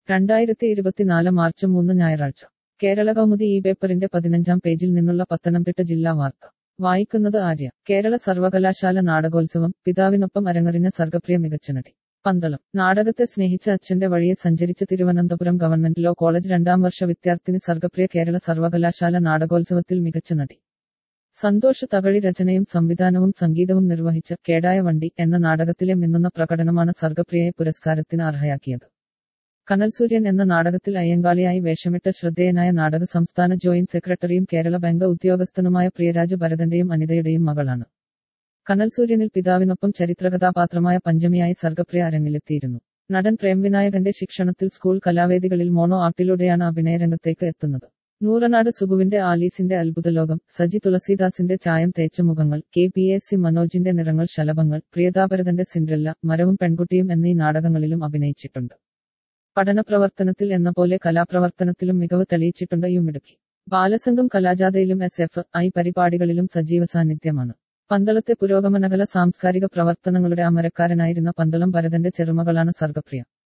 രണ്ടായിരത്തി ഇരുപത്തിനാല് മാർച്ച് മൂന്ന് ഞായറാഴ്ച കേരള കൗമുദി ഈ പേപ്പറിന്റെ പതിനഞ്ചാം പേജിൽ നിന്നുള്ള പത്തനംതിട്ട ജില്ലാ വാർത്ത വായിക്കുന്നത് ആര്യ കേരള സർവകലാശാല നാടകോത്സവം പിതാവിനൊപ്പം അരങ്ങറിഞ്ഞ സർഗപ്രിയ മികച്ച നടി പന്തളം നാടകത്തെ സ്നേഹിച്ച അച്ഛന്റെ വഴിയെ സഞ്ചരിച്ച തിരുവനന്തപുരം ഗവൺമെന്റ് ലോ കോളേജ് രണ്ടാം വർഷ വിദ്യാർത്ഥിനി സർഗപ്രിയ കേരള സർവകലാശാല നാടകോത്സവത്തിൽ മികച്ച നടി സന്തോഷ് തകഴി രചനയും സംവിധാനവും സംഗീതവും നിർവഹിച്ച കേടായ വണ്ടി എന്ന നാടകത്തിലെ മിന്നുന്ന പ്രകടനമാണ് സർഗപ്രിയയെ പുരസ്കാരത്തിന് അർഹയാക്കിയത് കനൽ സൂര്യൻ എന്ന നാടകത്തിൽ അയ്യങ്കാളിയായി വേഷമിട്ട ശ്രദ്ധേയനായ നാടക സംസ്ഥാന ജോയിന്റ് സെക്രട്ടറിയും കേരള ബാങ്ക് ഉദ്യോഗസ്ഥനുമായ പ്രിയരാജ് ഭരതന്റെയും അനിതയുടെയും മകളാണ് കനൽ സൂര്യനിൽ പിതാവിനൊപ്പം ചരിത്രകഥാപാത്രമായ പഞ്ചമിയായി സർഗപ്രിയ അരങ്ങിലെത്തിയിരുന്നു നടൻ പ്രേംവിനായകന്റെ ശിക്ഷണത്തിൽ സ്കൂൾ കലാവേദികളിൽ മോണോ ആർട്ടിലൂടെയാണ് അഭിനയരംഗത്തേക്ക് എത്തുന്നത് നൂറനാട് സുഗുവിന്റെ ആലീസിന്റെ അത്ഭുതലോകം സജി തുളസീദാസിന്റെ ചായം തേച്ച മുഖങ്ങൾ കെ പി എസ് സി മനോജിന്റെ നിറങ്ങൾ ശലഭങ്ങൾ പ്രിയതാഭരതന്റെ സിൻഡ്രല്ല മരവും പെൺകുട്ടിയും എന്നീ നാടകങ്ങളിലും അഭിനയിച്ചിട്ടുണ്ട് പഠന പ്രവർത്തനത്തിൽ എന്ന പോലെ കലാപ്രവർത്തനത്തിലും മികവ് തെളിയിച്ചിട്ടുണ്ട് യുമിടുക്കി ബാലസംഘം കലാജാഥയിലും എസ് എഫ് ഐ പരിപാടികളിലും സജീവ സാന്നിധ്യമാണ് പന്തളത്തെ പുരോഗമനകല സാംസ്കാരിക പ്രവർത്തനങ്ങളുടെ അമരക്കാരനായിരുന്ന പന്തളം ഭരതന്റെ ചെറുമകളാണ് സർഗപ്രിയ